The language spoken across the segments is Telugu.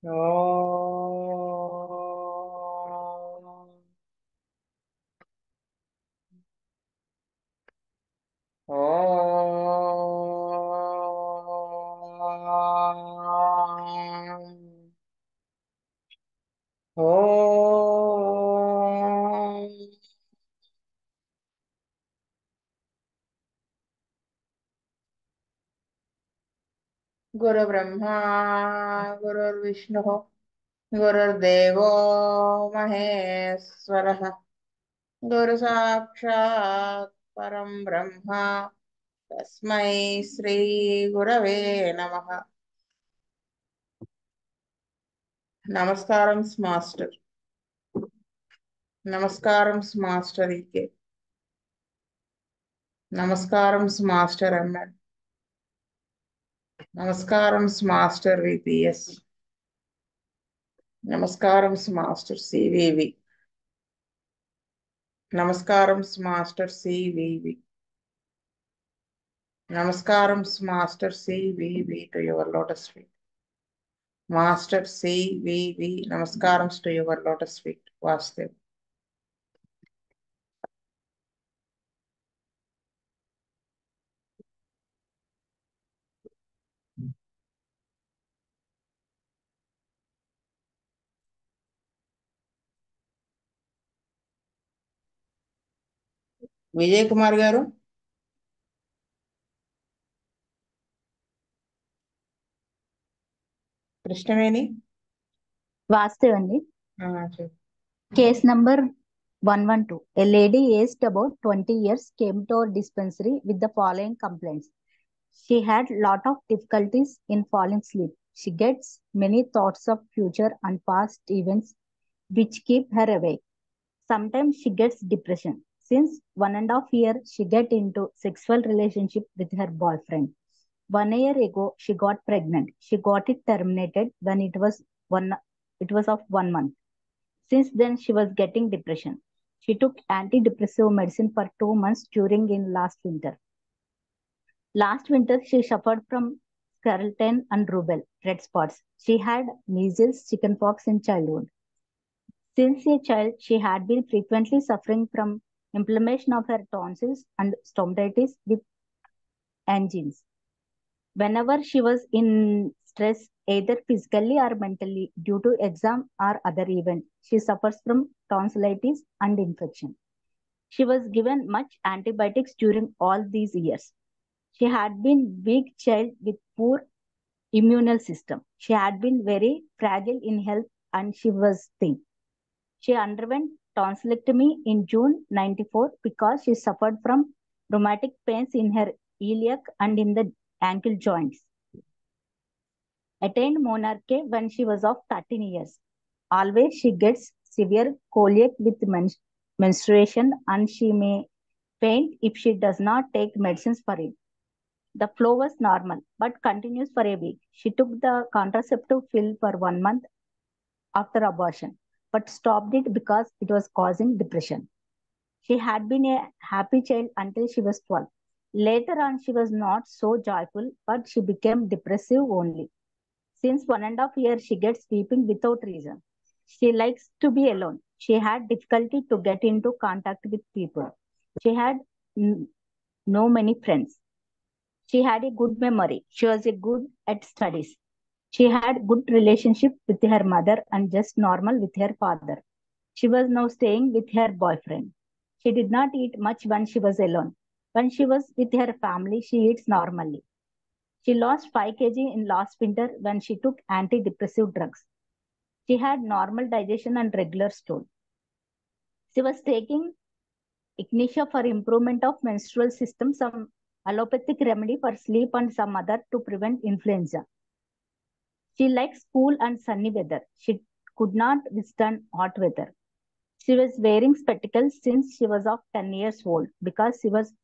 ఓం ఓం ఓం గురుబ్రహ్మా గురుర్విష్ణుः గురుర్దేవో మహేశ్వరः గురు సాక్షాత్ పరం బ్రహ్మ తస్మై శ్రీ గురవే నమః నమస్కారం మాస్టర్ నమస్కారం మాస్టర్ ఈకే నమస్కారం మాస్టర్ ఎంఎన్ నమస్కారం మాస్టర్ విపిఎస్ నమస్కారం మాస్టర్ సివివి నమస్కారం మాస్టర్ సివివి నమస్కారం master CVV to your lotus feet master CVV నమస్కారం to your lotus feet Vasudev Vijay Kumar garu Krishnaveni వాస్తవండి ఆ, చెప్పు. Case number one one two a lady aged about twenty years came to our dispensary with the following complaints she had lot of difficulties in falling sleep she gets many thoughts of future and past events which keep her awake. Sometimes she gets depression. Since one and a half year, she get into sexual relationship with her boyfriend. One year ago, she got pregnant. She got it terminated when it was one. It was of one month. Since then, she was getting depression. She took antidepressive medicine for two months during in last winter. Last winter, she suffered from scarletin and rubella, red spots. She had measles, chickenpox in childhood. Since a child, she had been frequently suffering from inflammation of her tonsils and stomatitis with angines. Whenever she was in stress, either physically or mentally, due to exam or other event, she suffers from tonsillitis and infection. She was given much antibiotics during all these years. She had been weak child with poor immune system. She had been very fragile in health and she was thin. She underwent tonsillectomy in June 94 because she suffered from rheumatic pains in her iliac and in the ankle joints. Attained monarchy when she was of 13 years. Always she gets severe coliac with men- menstruation and she may faint if she does not take medicines for it. The flow was normal but continues for a week. She took the contraceptive pill for one month after abortion but stopped it because it was causing depression. She had been a happy child until she was 12. Later on, she was not so joyful, but she became depressive only. Since one and a half years, she gets weeping without reason. She likes to be alone. She had difficulty to get into contact with people. She had n- no many friends. She had a good memory. She was a good at studies. She had good relationship with her mother and just normal with her father. She was now staying with her boyfriend. She did not eat much when she was alone. When she was with her family, she eats normally. She lost 5 kg in last winter when she took antidepressive drugs. She had normal digestion and regular stool. She was taking Ignitia for improvement of menstrual system, some allopathic remedy for sleep and some other to prevent influenza. She likes cool and sunny weather. She could not withstand hot weather. She was wearing spectacles since she was of 10 years old because she was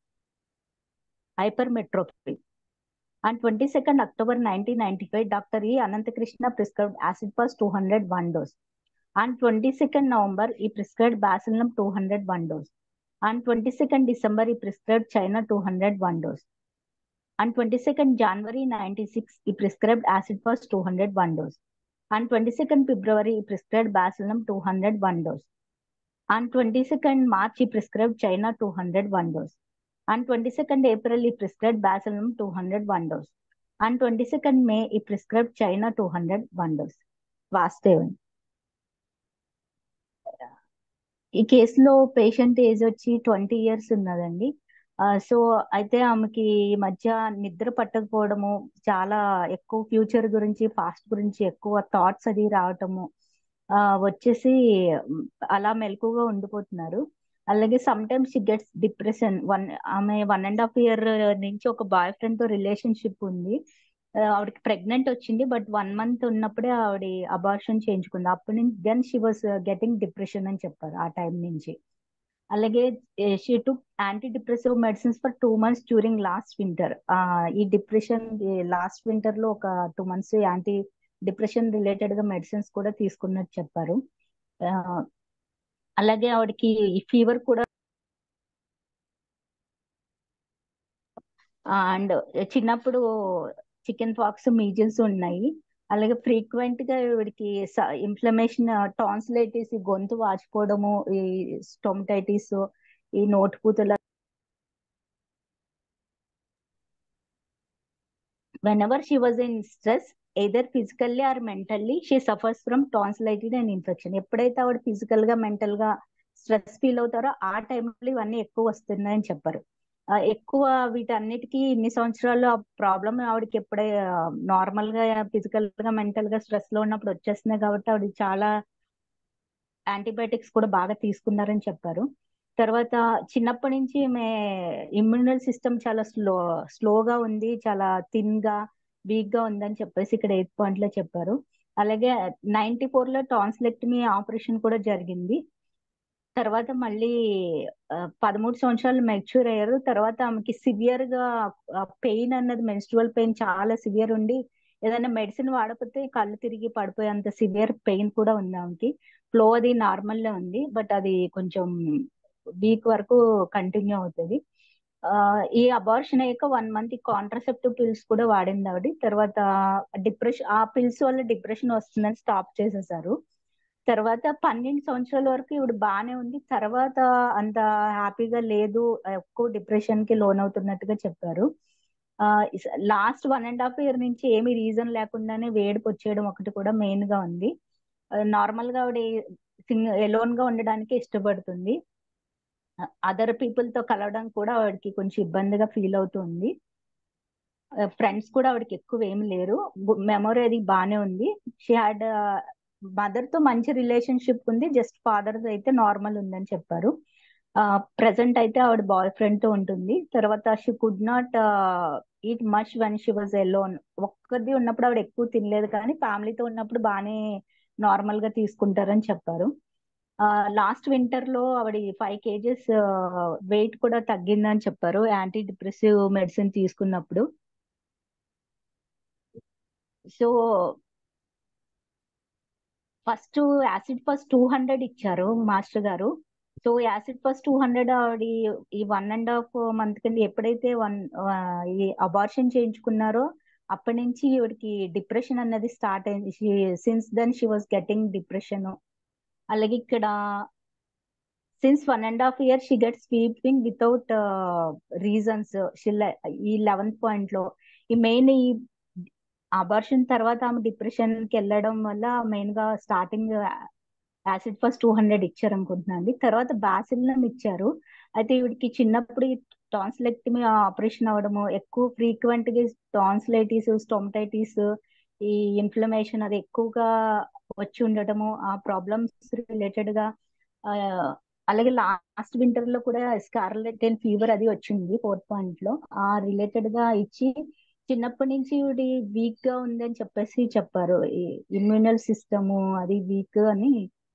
hypermetropy. On 22nd October 1995, Dr. E. Anantakrishna prescribed acid pass 201 dose. On 22nd November, he prescribed Bacillum 201 dose. On 22nd December, he prescribed China 201 dose. On 22nd January 96, he prescribed acid pass 201 dose. On 22nd February, he prescribed Bacillum 200 one dose. On 22nd March, he prescribed China 200 one dose. On 22nd April, he prescribed Bacillum 200 one dose. On 22nd May, he prescribed China 200 one dose. వాస్తవం ఈ కేసులో పేషెంట్ ఏజ్ వచ్చి ట్వంటీ ఇయర్స్ ఉన్నదండి సో అయితే ఆమెకి ఈ మధ్య నిద్ర పట్టకపోవడము చాలా ఎక్కువ ఫ్యూచర్ గురించి పాస్ట్ గురించి ఎక్కువ థాట్స్ అది రావటము ఆ వచ్చేసి మ్, అలా మెలకుగా ఉండిపోతున్నారు అలాగే sometimes she gets depression one ఆమె వన్ అండ్ హాఫ్ ఇయర్ నుంచి ఒక బాయ్ ఫ్రెండ్ తో రిలేషన్షిప్ ఉంది ఆ, ఆవిడకి ప్రెగ్నెంట్ వచ్చింది బట్ వన్ మంత్ ఉన్నప్పుడే ఆవిడ అబార్షన్ చేయించుకుంది అప్పటి నుంచి then she was getting depression అని చెప్పారు ఆ టైం నుంచి అలాగే she took anti depressive medicines for two months during last winter ఈ డిప్రెషన్ లాస్ట్ వింటర్ లో ఒక two months anti depression related గా మెడిసిన్స్ కూడా తీసుకున్నట్టు చెప్పారు ఆ, అలాగే ఆవిడకి ఫీవర్ కూడా అండ్ చిన్నప్పుడు చికెన్ పాక్స్ మీజిల్స్ ఉన్నాయి అలాగే ఫ్రీక్వెంట్ గా వీడికి ఇన్ఫ్లమేషన్ టాన్సిలైటిస్ ఈ గొంతు వాచిపోవడము ఈ స్టొమటైటిస్ ఈ నోటి పూతల whenever she was in stress either physically or mentally she suffers from tonsillitis and infection ఎప్పుడైతే ఆవిడ ఫిజికల్ గా మెంటల్ గా స్ట్రెస్ ఫీల్ అవుతారో ఆ టైంలో ఇవన్నీ ఎక్కువ వస్తున్నాయని చెప్పారు ఆ, ఎక్కువ వీటన్నిటికీ ఇన్ని సంవత్సరాలు ఆ ప్రాబ్లం ఆవిడకి ఎప్పుడే నార్మల్ గా ఫిజికల్ గా మెంటల్ గా స్ట్రెస్ లో ఉన్నప్పుడు వచ్చేస్తున్నాయి కాబట్టి ఆవిడ చాలా యాంటీబయాటిక్స్ కూడా బాగా తీసుకున్నారని చెప్పారు తర్వాత చిన్నప్పటి నుంచి మే ఇమ్యూనల్ సిస్టమ్ చాలా స్లో స్లోగా ఉంది చాలా థిన్ గా వీక్ గా ఉందని చెప్పేసి ఇక్కడ ఎయిత్ పాయింట్ లో చెప్పారు అలాగే నైన్టీ ఫోర్ లో టాన్సిలెక్టమీ ఆపరేషన్ కూడా జరిగింది తర్వాత మళ్ళీ ఆ, పదమూడు సంవత్సరాలు మెచ్యూర్ అయ్యారు తర్వాత ఆమెకి సివియర్ గా పెయిన్ అన్నది మెన్స్ట్రువల్ పెయిన్ చాలా సివియర్ ఉండి ఏదైనా మెడిసిన్ వాడకపోతే కళ్ళు తిరిగి పడిపోయేంత సివియర్ పెయిన్ కూడా ఉంది ఆమెకి ఫ్లో అది నార్మల్ లో ఉంది బట్ అది కొంచెం వీక్ వరకు కంటిన్యూ అవుతుంది ఆ, ఈ అబార్షన్ అయ్యాక వన్ మంత్ కాంట్రసెప్టివ్ పిల్స్ కూడా వాడింది ఆవిడ తర్వాత డిప్రెషన్ ఆ పిల్స్ వల్ల డిప్రెషన్ వస్తుందని స్టాప్ చేసేసారు తర్వాత పన్నెండు సంవత్సరాల వరకు ఇవిడ బాగానే ఉంది తర్వాత అంత హ్యాపీగా లేదు ఎక్కువ డిప్రెషన్ కి లోన్ అవుతున్నట్టుగా చెప్పారు last one and half year నుంచి ఏమి రీజన్ లేకుండానే వేడికి వచ్చేయడం ఒకటి కూడా మెయిన్ గా ఉంది నార్మల్ గా ఆవిడ సింగ్ ఎలోన్ గా ఉండడానికి ఇష్టపడుతుంది అదర్ పీపుల్ తో కలవడం కూడా ఆవిడకి కొంచెం ఇబ్బందిగా ఫీల్ అవుతుంది ఫ్రెండ్స్ కూడా ఆవిడకి ఎక్కువ ఏమి లేరు మెమొరీ అది బాగానే ఉంది షీ హ్యాడ్ మదర్ తో మంచి రిలేషన్షిప్ ఉంది జస్ట్ ఫాదర్ అయితే నార్మల్ ఉందని చెప్పారు ప్రెసెంట్ అయితే ఆవిడ బాయ్ ఫ్రెండ్ తో ఉంటుంది తర్వాత she could not eat much when she was alone ఒక్కది ఉన్నప్పుడు ఆవిడ ఎక్కువ తినలేదు కానీ ఫ్యామిలీతో ఉన్నప్పుడు బాగానే నార్మల్ గా తీసుకుంటారని చెప్పారు లాస్ట్ వింటర్ లో ఆవిడ ఫైవ్ కేజెస్ వెయిట్ కూడా తగ్గిందని చెప్పారు యాంటీ డిప్రెసివ్ మెడిసిన్ తీసుకున్నప్పుడు so first acid phos two hundred ఇచ్చారు master garu so acid phos two hundred ఆవిడ ఈ వన్ అండ్ హాఫ్ మంత్ కింద ఎప్పుడైతే వన్ ఈ అబార్షన్ చేయించుకున్నారో అప్పటి నుంచి ఈవిడికి డిప్రెషన్ అన్నది స్టార్ట్ అయింది since then she was getting depression అలాగే ఇక్కడ since one and half year she get weeping without reasons ఈ లెవెన్త్ పాయింట్ లో ఈ మెయిన్ ఈ అబార్షన్ తర్వాత ఆమె డిప్రెషన్ కి వెళ్ళడం వల్ల మెయిన్ గా starting acid phos two hundred ఇచ్చారు అనుకుంటున్నాను తర్వాత బాసిల్లం ఇచ్చారు అయితే ఈవిడికి చిన్నప్పుడు టాన్సిలెక్టమీ ఆపరేషన్ అవడము ఎక్కువ ఫ్రీక్వెంట్ గా టాన్సిలైటిస్ స్టొమటైటిస్ ఈ ఇన్ఫ్లమేషన్ అది ఎక్కువగా వచ్చి ఉండటము ఆ ప్రాబ్లమ్స్ రిలేటెడ్ గా అలాగే లాస్ట్ వింటర్ లో కూడా స్కార్లెట్ అండ్ ఫీవర్ అది వచ్చింది ఫోర్త్ పాయింట్ లో ఆ రిలేటెడ్ గా ఇచ్చి చిన్నప్పటి నుంచి ఇవి వీక్ గా ఉందని చెప్పేసి చెప్పారు ఇమ్యూనల్ సిస్టమ్ అది వీక్ అని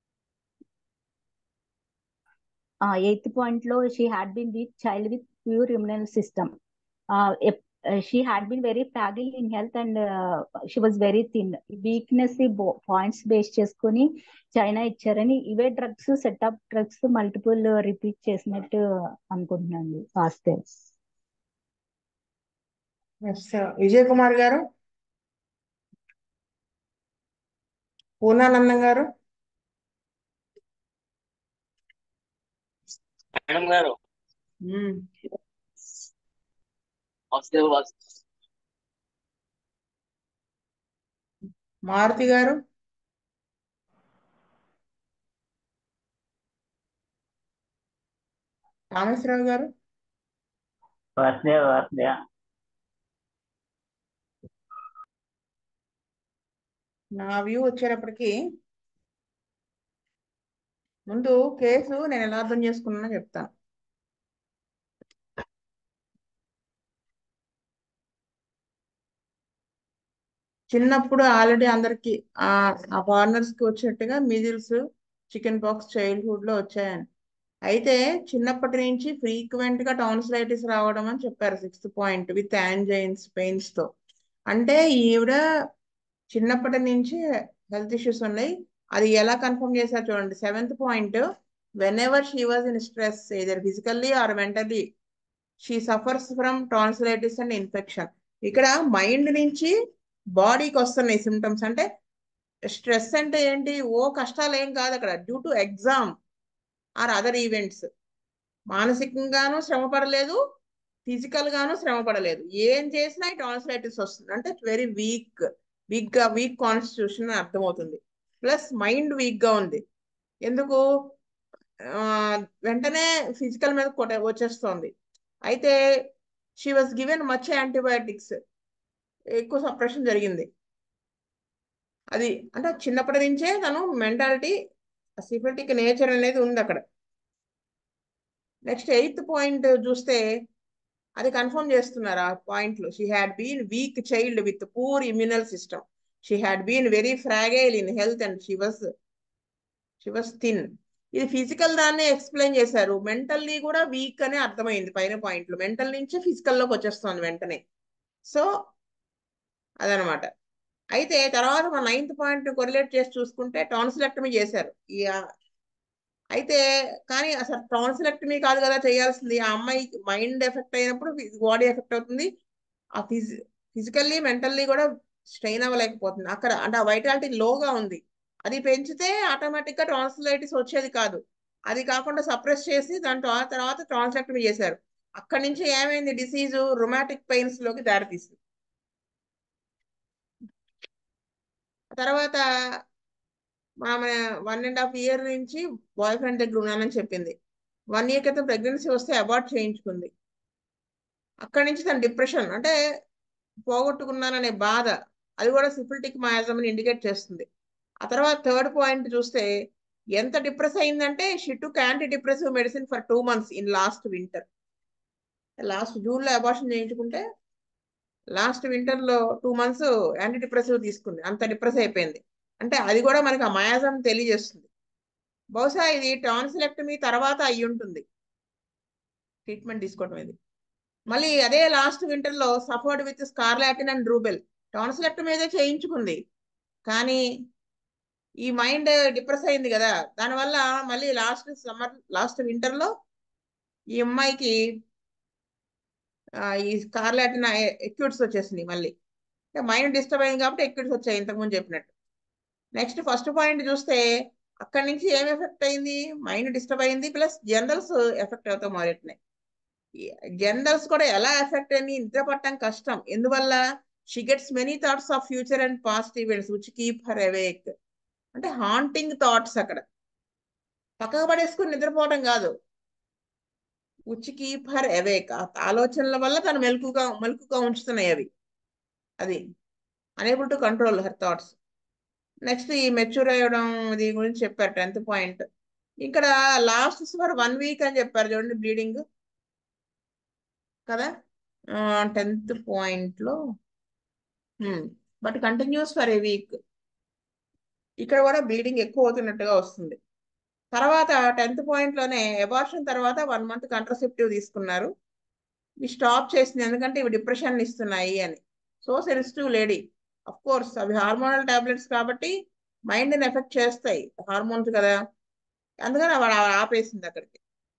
ఎయిత్ పాయింట్ లో she had been weak child with poor immune system she had been very fragile in health and she was very thin weakness points base చేసుకుని చైనా ఇచ్చారని ఇవే drugs setup drugs multiple repeat చేసినట్టు అనుకుంటున్నాను వాస్తవ్ విజయ్ కుమార్ గారు పూర్ణానందం గారు మేడం గారు ఉమ్, వాసుదేవ్ వాసు మారుతి గారు రామేశ్వరరావు గారు వాసుదేవ వాసుదేవ నా వ్యూ వచ్చేటప్పటికి ముందు కేసు నేను ఎలా అర్థం చేసుకున్నానో చెప్తాను చిన్నప్పుడు ఆల్రెడీ అందరికి ఆ ఆ ఫారినర్స్ కి వచ్చినట్టుగా మిజిల్స్ చికెన్ పాక్స్ చైల్డ్హుడ్ లో వచ్చాయని అయితే చిన్నప్పటి నుంచి ఫ్రీక్వెంట్ గా టాన్సిలైటిస్ రావడం అని చెప్పారు sixth point with anginas pains తో అంటే ఈవిడ చిన్నప్పటి నుంచి హెల్త్ ఇష్యూస్ ఉన్నాయి అది ఎలా కన్ఫర్మ్ చేశారు చూడండి seventh point whenever she was in stress either physically or mentally she suffers from tonsillitis and infection ఇక్కడ మైండ్ నుంచి బాడీకి వస్తున్నాయి సిమ్టమ్స్ అంటే స్ట్రెస్ అంటే ఏంటి ఓ కష్టాలు ఏం కాదు అక్కడ due to exam or other events మానసికంగానూ శ్రమ పడలేదు ఫిజికల్ గాను శ్రమ పడలేదు ఏం చేసినా టాన్సిలైటిస్ వస్తుంది అంటే వెరీ వీక్ వీక్ గా వీక్ కాన్స్టిట్యూషన్ అని అర్థమవుతుంది ప్లస్ మైండ్ వీక్ గా ఉంది ఎందుకు ఆ, వెంటనే ఫిజికల్ మీద కొట్ట వచ్చేస్తోంది అయితే she was given much antibiotics ఎక్కువ సప్రెషన్ జరిగింది అది అంటే చిన్నప్పటి నుంచే తను మెంటాలిటీ సిఫిలిటిక్ నేచర్ అనేది ఉంది అక్కడ నెక్స్ట్ ఎయిత్ పాయింట్ చూస్తే అది కన్ఫర్మ్ చేస్తున్నారు ఆ పాయింట్లు she had been weak child with poor immune system she had been very fragile in health and she was she was thin ఇది ఫిజికల్ దాన్ని ఎక్స్ప్లెయిన్ చేశారు మెంటల్లీ కూడా వీక్ అని అర్థమైంది పైన పాయింట్లు మెంటల్ నుంచి ఫిజికల్ లోకి వచ్చేస్తుంది వెంటనే సో అదనమాట అయితే తర్వాత మన నైన్త్ పాయింట్ కొరిలేట్ చేసి చూసుకుంటే టాన్సిలెక్టమీ చేశారు ఈ ఆ, అయితే కానీ అసలు టాన్సిలెక్టమీ కాదు కదా చేయాల్సింది ఆ అమ్మాయి మైండ్ ఎఫెక్ట్ అయినప్పుడు బాడీ ఎఫెక్ట్ అవుతుంది ఆ ఫిజి ఫిజికల్లీ మెంటల్లీ కూడా స్ట్రెయిన్ అవ్వలేకపోతుంది అక్కడ అంటే ఆ వైటాలిటీ లోగా ఉంది అది పెంచితే ఆటోమేటిక్ గా టాన్సిలైటిస్ వచ్చేది కాదు అది కాకుండా సప్రెస్ చేసి దాని తర్వా- తర్వాత టాన్సిలెక్టమీ చేశారు అక్కడి నుంచి ఏమైంది డిసీజ్ రొమాటిక్ పెయిన్స్ లోకి దారితీసింది తర్వాత ఆమె వన్ అండ్ హాఫ్ ఇయర్ నుంచి బాయ్ ఫ్రెండ్ దగ్గర ఉన్నానని చెప్పింది వన్ ఇయర్ క్రితం ప్రెగ్నెన్సీ వస్తే అబార్ట్ చేయించుకుంది అక్కడి నుంచి తన డిప్రెషన్ అంటే పోగొట్టుకున్నాననే బాధ అది కూడా సిఫిలిటిక్ మయాజం అని ఇండికేట్ చేస్తుంది ఆ తర్వాత థర్డ్ పాయింట్ చూస్తే ఎంత డిప్రెస్ అయిందంటే she took anti depressive medicine for two months in last winter last June లో అబార్షన్ చేయించుకుంటే లాస్ట్ వింటర్ లో టూ మంత్స్ యాంటీ డిప్రెసివ్ తీసుకుంది అంత డిప్రెస్ అయిపోయింది అంటే అది కూడా మనకి ఆ మయాజం తెలియజేస్తుంది బహుశా ఇది టాన్సిలెక్టమీ తర్వాత అయి ఉంటుంది ట్రీట్మెంట్ తీసుకోవడం ఇది మళ్ళీ అదే లాస్ట్ వింటర్ లో suffered with scarlatina and rubella tonsillectomy అయితే చేయించుకుంది కానీ ఈ మైండ్ డిప్రెస్ అయింది కదా దానివల్ల మళ్ళీ లాస్ట్ సమ్మర్ లాస్ట్ వింటర్ లో ఈ అమ్మాయికి ఆ, ఈ స్కార్లాటిన్ ఎక్యూట్స్ వచ్చేసింది మళ్ళీ మైండ్ డిస్టర్బ్ అయింది కాబట్టి ఎక్యూట్స్ వచ్చాయి ఇంతకుముందు చెప్పినట్టు నెక్స్ట్ ఫస్ట్ పాయింట్ చూస్తే అక్కడి నుంచి ఏం ఎఫెక్ట్ అయింది మైండ్ డిస్టర్బ్ అయింది ప్లస్ జనరల్స్ ఎఫెక్ట్ అవుతా మొదలెట్టినాయి జనరల్స్ కూడా ఎలా ఎఫెక్ట్ అయ్యి నిద్ర పట్టడం కష్టం ఎందువల్ల she gets many thoughts of future and past events which keep her awake అంటే హాంటింగ్ థాట్స్ అక్కడ పక్కకు పడేసుకుని నిద్రపోవడం కాదు విచ్ కీప్ హర్ అవేక్ ఆ ఆలోచనల వల్ల తను మెలకుగా మెలకుగా ఉంచుతున్నాయి అవి అది unable to control her thoughts next ఈ మెచ్యూర్ అయ్యడం ఇది గురించి చెప్పారు టెన్త్ పాయింట్ ఇక్కడ లాస్ట్ ఫర్ వన్ వీక్ అని చెప్పారు చూడండి బ్లీడింగ్ కదా టెన్త్ పాయింట్ లో but continues for a week ఇక్కడ కూడా బ్లీడింగ్ ఎక్కువ అవుతున్నట్టుగా వస్తుంది తర్వాత టెన్త్ పాయింట్ లోనే అబార్షన్ తర్వాత వన్ మంత్ కంట్రసెప్టివ్ తీసుకున్నారు ఇవి స్టాప్ చేసింది ఎందుకంటే ఇవి డిప్రెషన్ ఇస్తున్నాయి అని so sensitive lady of course అవి హార్మోనల్ టాబ్లెట్స్ కాబట్టి మైండ్ ని ఎఫెక్ట్ చేస్తాయి హార్మోన్స్ కదా అందుకని వాడు ఆపేసింది అక్కడికి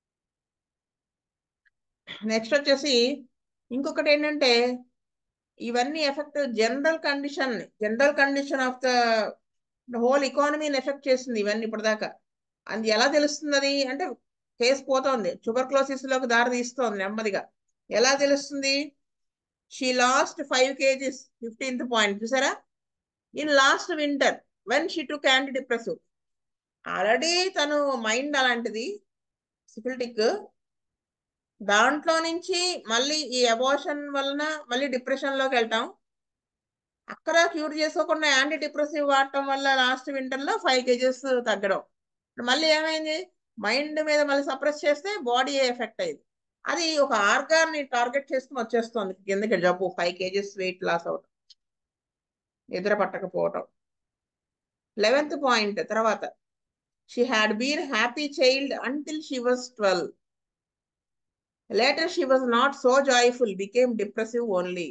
నెక్స్ట్ వచ్చేసి ఇంకొకటి ఏంటంటే ఇవన్నీ effect general condition general condition of the whole ఎకానమీని ఎఫెక్ట్ చేస్తుంది ఇవన్నీ ఇప్పటిదాకా అది ఎలా తెలుస్తుంది అది అంటే కేసు పోతోంది ట్యూబర్క్లోసిస్ లోకి దారి తీస్తోంది నెమ్మదిగా ఎలా తెలుస్తుంది she lost five kgs fifteenth point చూసారా in last winter when she took anti depressive already తను మైండ్ అలాంటిది సిఫిలిటిక్ దాంట్లో నుంచి మళ్ళీ ఈ అబార్షన్ వలన మళ్ళీ డిప్రెషన్ లోకి వెళ్తాం అక్కడ క్యూర్ చేసుకోకుండా యాంటీ డిప్రెసివ్ వాడటం వల్ల లాస్ట్ వింటర్ లో ఫైవ్ కేజెస్ తగ్గడం మళ్ళీ ఏమైంది మైండ్ మీద మళ్ళీ సప్రెస్ చేస్తే బాడీ ఎఫెక్ట్ అయింది అది ఒక ఆర్గాన్ ని టార్గెట్ చేసుకుని వచ్చేస్తుంది కిందకి జబ్బు ఫైవ్ కేజెస్ వెయిట్ లాస్ అవటం నిద్ర పట్టకపోవటం లెవెన్త్ పాయింట్ తర్వాత she had been happy child until she was twelve later she was not so joyful became depressive only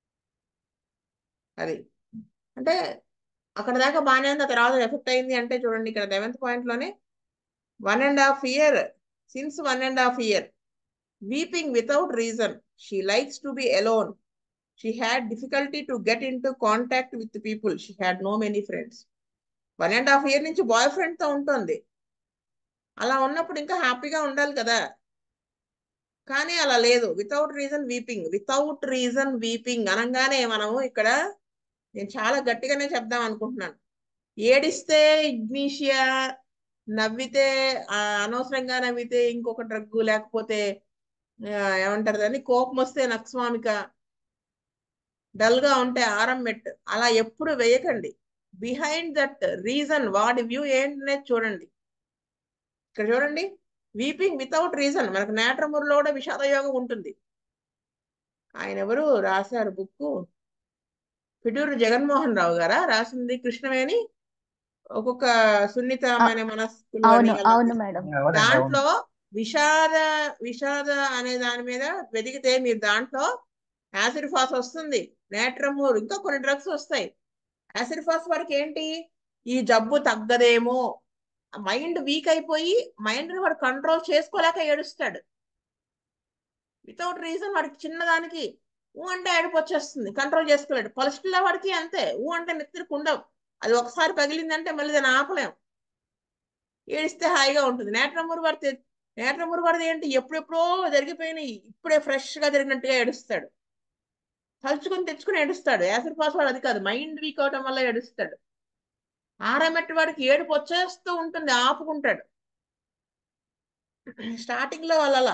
అది అంటే అక్కడ దాకా బాగానే ఉంది ఆ తర్వాత ఎఫెక్ట్ అయింది అంటే చూడండి ఇక్కడ లెవెన్త్ పాయింట్ లోనే one and half year since one and half year weeping without reason she likes to be alone she had difficulty to get into contact with people she had no many friends one and half year నుంచి బాయ్ ఫ్రెండ్ తో ఉంటుంది అలా ఉన్నప్పుడు ఇంకా హ్యాపీగా ఉండాలి కదా కానీ అలా లేదు without reason weeping without reason weeping అనగానే మనము ఇక్కడ నేను చాలా గట్టిగానే చెప్దాం అనుకుంటున్నాను ఏడిస్తే ఇగ్నీషియా నవ్వితే ఆ, అనవసరంగా నవ్వితే ఇంకొక డ్రగ్ లేకపోతే ఆ, ఏమంటారు దాన్ని కోపం వస్తే నక్స్వామిక డల్ గా ఉంటే ఆరం మెట్ అలా ఎప్పుడు వేయకండి బిహైండ్ దట్ రీజన్ వాడి వ్యూ ఏంటనేది చూడండి ఇక్కడ చూడండి వీపింగ్ వితౌట్ రీజన్ మనకు నేట్రమూరులో కూడా విషాద యోగం ఉంటుంది ఆయన ఎవరు రాశారు బుక్ పిటూరు జగన్మోహన్ రావు గారా రాసింది కృష్ణవేణి ఒక్కొక్క సున్నితమైన మనస్కులు అని అవును అలా అవును మేడం అవునండి, అవును. దాంట్లో విషాద విషాద అనే దాని మీద వెతికితే మీరు దాంట్లో యాసిడ్ ఫాస్ వస్తుంది నేట్రమూర్ ఇంకా కొన్ని డ్రగ్స్ వస్తాయి యాసిడ్ ఫాస్ వాడికి ఏంటి ఈ జబ్బు తగ్గదేమో మైండ్ వీక్ అయిపోయి మైండ్ ని వాడు కంట్రోల్ చేసుకోలేక ఏడుస్తాడు వితౌట్ రీజన్ వాడికి చిన్నదానికి ఊ అంటే ఏడుపు వచ్చేస్తుంది కంట్రోల్ చేసుకోలేడు పలుసులో వాడికి అంతే ఊ అంటే నెత్తిరికి ఉండవు అది ఒకసారి పగిలిందంటే మళ్ళీ దాన్ని ఆపలేం ఏడిస్తే హాయిగా ఉంటుంది నేట్రమూరు వాడితే నేట్రమూరు వాడిది ఏంటి ఎప్పుడెప్పుడో జరిగిపోయినాయి ఇప్పుడే ఫ్రెష్ గా జరిగినట్టుగా ఏడుస్తాడు తలుచుకొని తెచ్చుకుని ఏడుస్తాడు యాసిడ్ పాస్ వాడు అది కాదు మైండ్ వీక్ అవటం వల్ల ఏడుస్తాడు ఆరమెట్టి వాడికి ఏడుపు వచ్చేస్తూ ఉంటుంది ఆపుకుంటాడు స్టార్టింగ్ లో వాళ్ళు అలా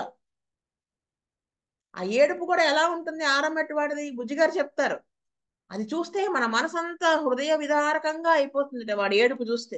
ఆ ఏడుపు కూడా ఎలా ఉంటుంది ఆరమెట్టి వాడిది బుజ్జి గారు చెప్తారు అది చూస్తే మన మనసంతా హృదయ విదారకంగా అయిపోతుంది వాడి ఏడుపు చూస్తే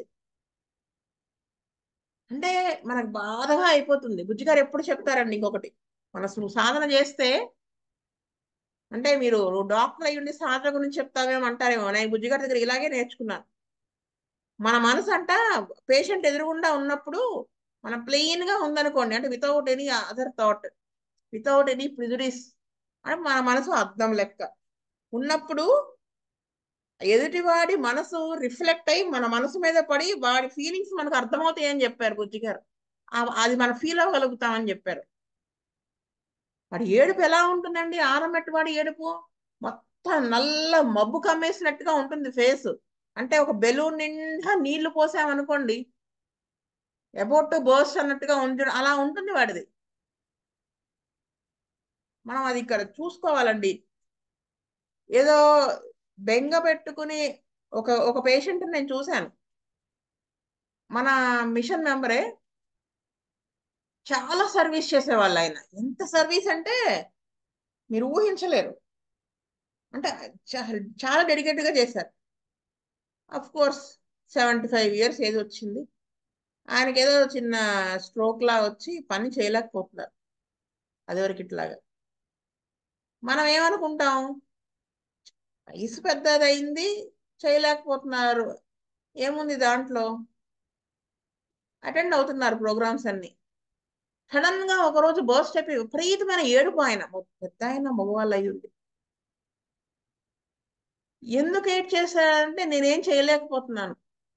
అంటే మనకు బాధగా అయిపోతుంది బుజ్జి గారు ఎప్పుడు చెప్తారండి ఇంకొకటి మన సు- సాధన చేస్తే అంటే మీరు డాక్టర్ అయ్యి ఉండి సాధన గురించి చెప్తావేమో అంటారేమో నేను బుజ్జి గారి దగ్గర ఇలాగే నేర్చుకున్నాను మన మనసు అంట పేషెంట్ ఎదురుగుండా ఉన్నప్పుడు మన ప్లెయిన్ గా ఉందనుకోండి అంటే without any other thought without any prejudice అంటే మన మనసు అర్థం లెక్క ఉన్నప్పుడు ఎదుటివాడి మనసు రిఫ్లెక్ట్ అయ్యి మన మనసు మీద పడి వాడి ఫీలింగ్స్ మనకు అర్థమవుతాయి అని చెప్పారు బుజ్జి గారు ఆ- అది మనం ఫీల్ అవ్వగలుగుతామని చెప్పారు వాడి ఏడుపు ఎలా ఉంటుందండి ఆరమెట్టు వాడి ఏడుపు మొత్తం నల్ల మబ్బు కమ్మేసినట్టుగా ఉంటుంది ఫేస్ అంటే ఒక బెలూన్ నిండా నీళ్లు పోసామనుకోండి అబౌట్ టు బర్స్ట్ అన్నట్టుగా ఉంది అలా ఉంటుంది వాడిది మనం అది ఇక్కడ చూసుకోవాలండి ఏదో బెంగ పెట్టుకుని ఒక ఒక పేషెంట్ నేను చూశాను మన మిషన్ మెంబరే చాలా సర్వీస్ చేసేవాళ్ళు ఆయన ఎంత సర్వీస్ అంటే మీరు ఊహించలేరు అంటే చా- చాలా డెడికేట్ గా చేశారు of course seventy five years age వచ్చింది ఆయనకి ఏదో చిన్న స్ట్రోక్ లా వచ్చి పని చేయలేకపోతున్నారు అదివరకు ఇట్లాగా మనం ఏమనుకుంటాం వయసు పెద్దదైంది చేయలేకపోతున్నారు ఏముంది దాంట్లో అటెండ్ అవుతున్నారు ప్రోగ్రామ్స్ అన్ని సడన్ గా ఒక రోజు బర్స్ట్ అయిపోయి విపరీతమైన ఏడుపు ఆయన పెద్ద ఆయన మగవాళ్ళు అయి ఉంది ఎందుకు ఏడ్ చేశారంటే నేనేం చేయలేకపోతున్నాను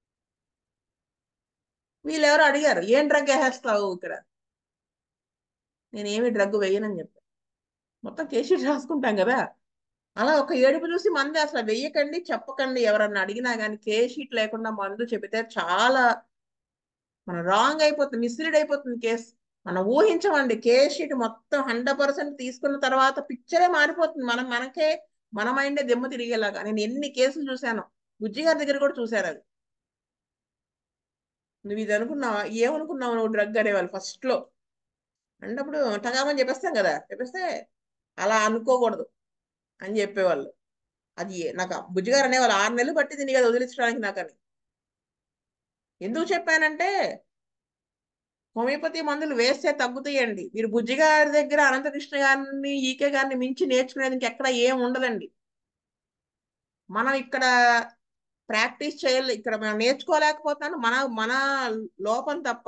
వీళ్ళెవరో అడిగారు ఏం డ్రగ్ వేసేస్తావు ఇక్కడ నేనేమి డ్రగ్ వేయనని చెప్పాను మొత్తం కేసీ రాసుకుంటాం కదా అలా ఒక ఏడుపు చూసి మందు అసలు వెయ్యకండి చెప్పకండి ఎవరన్నా అడిగినా కానీ కే షీట్ లేకుండా మందు చెబితే చాలా మన రాంగ్ అయిపోతుంది మిస్లీడ్ అయిపోతుంది కేసు మనం ఊహించమండి కేస్ షీట్ మొత్తం హండ్రెడ్ పర్సెంట్ తీసుకున్న తర్వాత పిక్చరే మారిపోతుంది మనం మనకే మన మైండే దెమ్మ తిరిగేలాగా నేను ఎన్ని కేసులు చూశాను బుజ్జి గారి దగ్గర కూడా చూశారు అది నువ్వు ఇది అనుకున్నావా ఏమనుకున్నావు నువ్వు డ్రగ్ అనేవాళ్ళు ఫస్ట్ లో అంటే అప్పుడు టగామని చెప్పేస్తాం కదా చెప్పేస్తే అలా అనుకోకూడదు అని చెప్పేవాళ్ళు అది నాకు ఆ బుజ్జి గారు అనేవాళ్ళు ఆరు నెలలు పట్టింది నీ కదా వదిలించడానికి నాకని ఎందుకు చెప్పానంటే హోమియోపతి మందులు వేస్తే తగ్గుతాయండి మీరు బుజ్జి గారి దగ్గర అనంతకృష్ణ గారిని ఈకే గారిని మించి నేర్చుకునేది ఇంకెక్కడ ఏం ఉండదండి మనం ఇక్కడ ప్రాక్టీస్ చేయాలి ఇక్కడ మనం నేర్చుకోలేకపోతాను మన మన లోపం తప్ప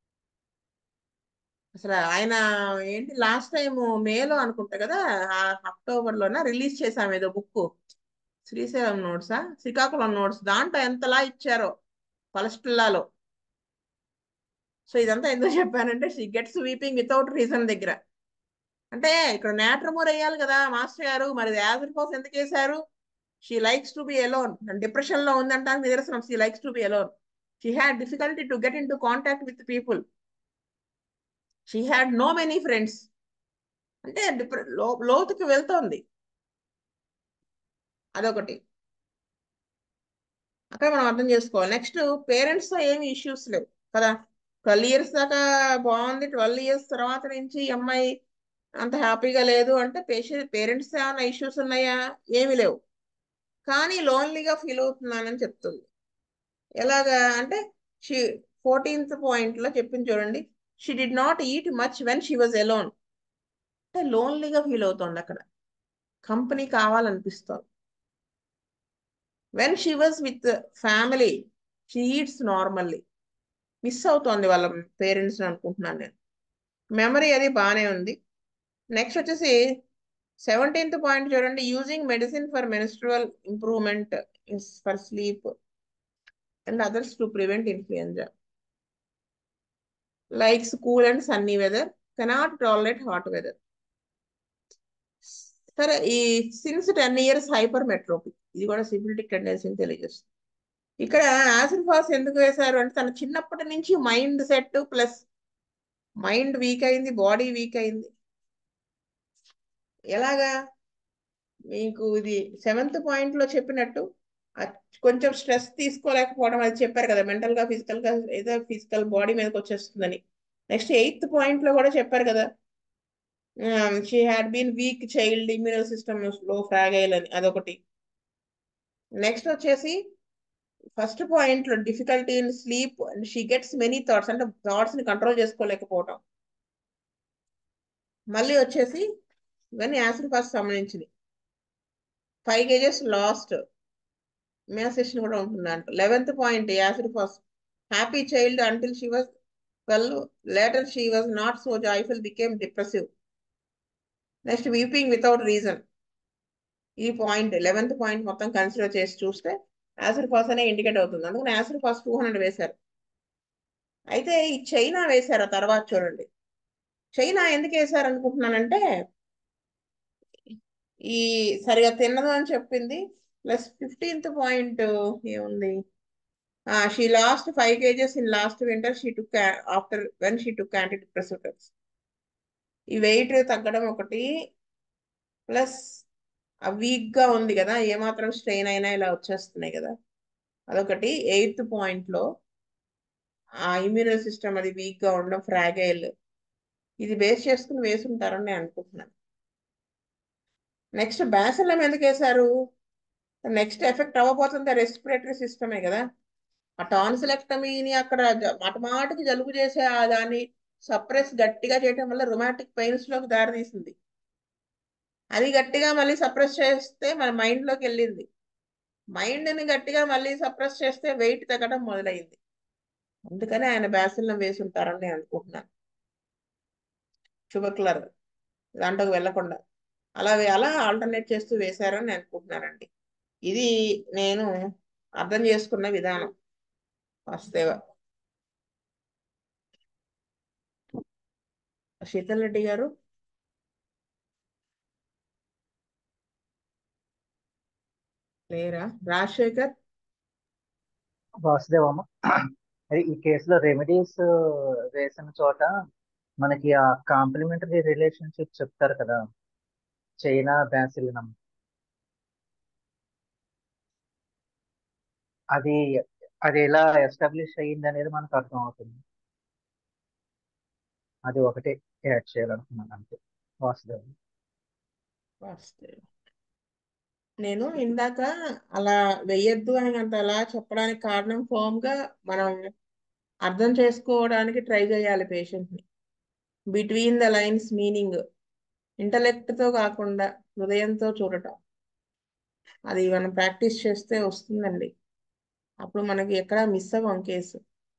అసలు ఆయన ఏంటి లాస్ట్ టైం మేలో అనుకుంటా కదా అక్టోబర్ లోన రిలీజ్ చేసాం ఏదో బుక్ శ్రీశైలం నోట్సా శ్రీకాకుళం నోట్స్ దాంట్లో ఎంతలా ఇచ్చారో పలస్టిల్లాలో సో ఇదంతా ఎందుకు చెప్పానంటే she gets weeping without reason దగ్గర అంటే ఇక్కడ నేట్రమోర్ వేయాలి కదా మాస్టర్ గారు మరి యాజర్ కోసం ఎందుకు వేశారు she likes to be alone depression లో ఉందంటానికి నిదర్శనం she likes to be alone she had difficulty to get into contact with people she had no many friends అంటే డిప్రె లో లోతుకి వెళ్తోంది అదొకటి అక్కడ మనం అర్థం చేసుకోవాలి నెక్స్ట్ పేరెంట్స్ తో ఏమి ఇష్యూస్ లేవు కదా ట్వెల్వ్ ఇయర్స్ దాకా బాగుంది ట్వెల్వ్ ఇయర్స్ తర్వాత నుంచి ఈ అమ్మాయి అంత హ్యాపీగా లేదు అంటే పేషెంట్ పేరెంట్స్ ఏమైనా ఇష్యూస్ ఉన్నాయా ఏమి లేవు కానీ లోన్లీగా ఫీల్ అవుతున్నానని చెప్తుంది ఎలాగా అంటే షీ ఫోర్టీన్త్ పాయింట్ లో చెప్పింది చూడండి she did not eat much when she was alone అంటే లోన్లీగా ఫీల్ అవుతుంది అక్కడ కంపెనీ కావాలనిపిస్తుంది when she was with family she eats normally miss అవుతోంది వాళ్ళ పేరెంట్స్ అనుకుంటున్నాను నేను మెమరీ అది బాగానే ఉంది నెక్స్ట్ వచ్చేసి సెవెంటీన్త్ పాయింట్ చూడండి using medicine for menstrual improvement for sleep and others to prevent influenza likes cool and sunny weather cannot tolerate hot weather సరే ఈ since ten years hypermetropic ఇది కూడా సిబిలిటిక్ టెండెన్సీని తెలియజేస్తుంది ఇక్కడ యాసిడ్ ఫాస్ ఎందుకు వేశారు అంటే తన చిన్నప్పటి నుంచి mindset plus mind weak అయింది బాడీ వీక్ అయింది ఎలాగా మీకు ఇది సెవెంత్ పాయింట్ లో చెప్పినట్టు కొంచెం స్ట్రెస్ తీసుకోలేకపోవడం అది చెప్పారు కదా మెంటల్ గా ఫిజికల్ గా ఏదో ఫిజికల్ బాడీ మీదకి వచ్చేస్తుందని నెక్స్ట్ ఎయిత్ పాయింట్ లో కూడా చెప్పారు కదా she had been weak child immune system లో ఫ్రాగైల్ అని అదొకటి నెక్స్ట్ వచ్చేసి ఫస్ట్ పాయింట్ లో difficulty in sleep and she gets many thoughts అంటే థాట్స్ ని కంట్రోల్ చేసుకోలేకపోవటం మళ్ళీ వచ్చేసి ఇవన్నీ యాసిడ్ ఫాస్ట్ సంబంధించింది ఫైవ్ కేజెస్ లాస్ట్ మేసెషన్ కూడా ఉంటుంది అంట eleventh point acid phos happy child until she was well later she was not so joyful became depressive next weeping without reason ఈ పాయింట్ లెవెన్త్ పాయింట్ మొత్తం కన్సిడర్ చేసి చూస్తే యాసిడ్ ఫాస్ అనే ఇండికేట్ అవుతుంది అందుకని యాసిడ్ ఫాస్ టూ హండ్రెడ్ వేశారు అయితే ఈ చైనా వేశారు ఆ తర్వాత చూడండి చైనా ఎందుకు వేశారు అనుకుంటున్నానంటే ఈ సరిగా తిన్నదు అని చెప్పింది ప్లస్ ఫిఫ్టీన్త్ పాయింట్ ఏముంది she lost five kgs in last winter she took after when she took anti depressives ఈ వెయిట్ తగ్గడం ఒకటి ప్లస్ ఆ వీక్ గా ఉంది కదా ఏమాత్రం స్ట్రెయిన్ అయినా ఇలా వచ్చేస్తున్నాయి కదా అదొకటి ఎయిత్ పాయింట్ లో ఆ ఇమ్యూనల్ సిస్టమ్ అది వీక్ గా ఉండడం ఫ్రాగైల్ ఇది బేస్ చేసుకుని వేసుంటారని నేను అనుకుంటున్నాను నెక్స్ట్ బ్యాసిలం ఎందుకు వేశారు నెక్స్ట్ ఎఫెక్ట్ అవ్వబోతుంది రెస్పిరేటరీ సిస్టమే కదా ఆ టాన్సిలెక్టమీని అక్కడ మాటమాటికి జలుబు చేసే ఆ దాన్ని సప్రెస్ గట్టిగా చేయడం వల్ల రొమాటిక్ పెయిన్స్ లోకి దారితీసింది అది గట్టిగా మళ్ళీ సప్రెస్ చేస్తే మన మైండ్ లోకి వెళ్ళింది మైండ్ ని గట్టిగా మళ్ళీ సప్రెస్ చేస్తే వెయిట్ తగ్గడం మొదలైంది అందుకని ఆయన బ్యాసిల్లం వేసి ఉంటారని నేను అనుకుంటున్నాను శుభక్లర్ దాంట్లోకి వెళ్లకుండా అలా అలా ఆల్టర్నేట్ చేస్తూ వేశారని నేను అనుకుంటున్నానండి ఇది నేను అర్థం చేసుకున్న విధానం వాస్తవ శీతల్ రెడ్డి గారు లేరా రాజశేఖర్ వాసుదేవమ్మ అది ఈ కేసులో రెమెడీస్ వేసిన చోట మనకి ఆ కాంప్లిమెంటరీ రిలేషన్షిప్ చెప్తారు కదా చైనా బ్యాసిలినం అది అది ఎలా ఎస్టాబ్లిష్ అయ్యింది అనేది మనకు అర్థం అవుతుంది అది ఒకటే యాడ్ చేయాలనుకున్నాను అంతే వాసుదేవం వాస్తవం. నేను ఇందాక అలా వెయ్యొద్దు అని అంత అలా చెప్పడానికి కారణం ఫామ్ గా మనం అర్థం చేసుకోవడానికి ట్రై చేయాలి పేషెంట్ ని between the lines meaning intellect తో కాకుండా హృదయంతో చూడటం అది మనం ప్రాక్టీస్ చేస్తే వస్తుందండి అప్పుడు మనకి ఎక్కడా మిస్ అవ్వం కేసు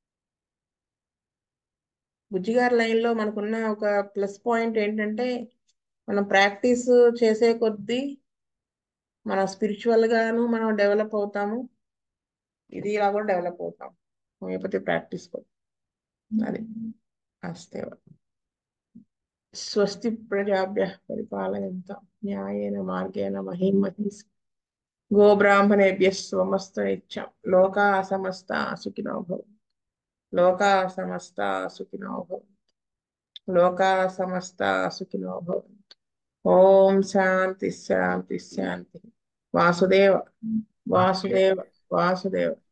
బుజ్జిగారి లైన్ లో మనకున్న ఒక ప్లస్ పాయింట్ ఏంటంటే మనం ప్రాక్టీస్ చేసే కొద్దీ మన స్పిరిచువల్ గాను మనం డెవలప్ అవుతాము ఇది ఇలా కూడా డెవలప్ అవుతాం హోమియోపతి ప్రాక్టీస్ కొద్దీ అది అస్తే స్వస్తి ప్రజాభ్య పరిపాలయంత న్యాయేన మార్గేణ మహిం మహీస్ గోబ్రాహ్మణేభ్య స్వమస్త ఇచ్చం లోకా సమస్త సుఖినో భవ లోకా సమస్త సుఖినో భవ లోకా సమస్త సుఖినో భవంతు ఓం శాంతి శాంతి శాంతి వాసుదేవ వాసుదేవ వాసుదేవ